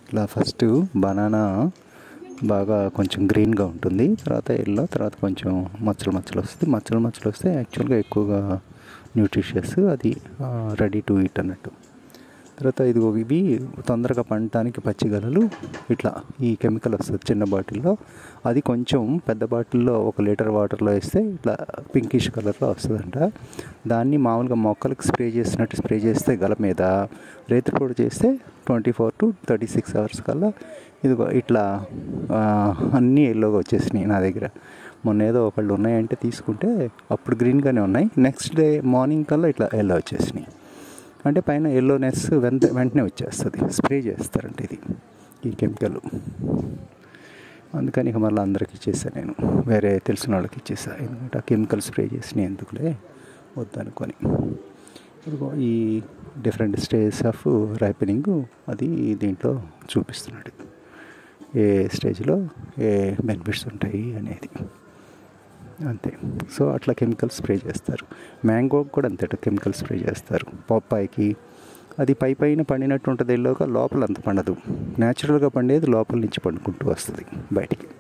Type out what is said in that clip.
ఇలా first banana బాగా కొంచెం గ్రీన్గా ఉంటుంది తర్వాత ఎల్లో తర్వాత కొంచెం మచ్చలు మచ్చలు వస్తుంది మచ్చలు మచ్చలు వస్తే యాక్చువల్గా ఎక్కువగా న్యూట్రిషియస్ అది రెడీ టు ఈట్ అన్నట్టు తర్వాత ఇదిగో ఇవి తొందరగా పండటానికి పచ్చిగలలు ఇట్లా ఈ కెమికల్ వస్తుంది చిన్న బాటిల్లో అది కొంచెం పెద్ద బాటిల్లో ఒక లీటర్ వాటర్లో వేస్తే ఇట్లా పింకిష్ కలర్లో వస్తుందంట దాన్ని మామూలుగా మొక్కలకు స్ప్రే చేసినట్టు స్ప్రే చేస్తే గల మీద రేతి పొడి చేస్తే twenty four to thirty six hours కల్లా ఇదిగో ఇట్లా ఆ, అన్నీ ఎల్లోగా వచ్చేసినాయి నా దగ్గర మొన్న ఏదో ఒకళ్ళు ఉన్నాయంటే తీసుకుంటే అప్పుడు గ్రీన్గానే ఉన్నాయి నెక్స్ట్ డే మార్నింగ్ కల్లా ఇట్లా ఎల్లో వచ్చేసినాయి అంటే పైన ఎల్లోనెస్ వెంట వెంటనే వచ్చేస్తుంది స్ప్రే చేస్తారంట ఇది ఈ కెమికల్ అందుకని ఇక మళ్ళీ అందరికి ఇచ్చేసాను నేను వేరే తెలిసిన వాళ్ళకి ఇచ్చేసా ఎందుకంటే ఆ కెమికల్ స్ప్రే చేసిన ఎందుకులే వద్దనుకొని ఇదిగో ఈ డిఫరెంట్ స్టేజ్ ఆఫ్ రైపెనింగ్ అది దీంట్లో చూపిస్తున్నాడు ఏ స్టేజ్లో ఏ బెనిఫిట్స్ ఉంటాయి అనేది అంతే సో అట్లా కెమికల్ స్ప్రే చేస్తారు మ్యాంగో కూడా అంతే కెమికల్ స్ప్రే చేస్తారు పప్పాయికి అది పై పైన పండినట్టు ఉంటుంది ఎల్లోగా లోపల అంత పండదు న్యాచురల్గా పండేది లోపల నుంచి పండుకుంటూ వస్తుంది బయటికి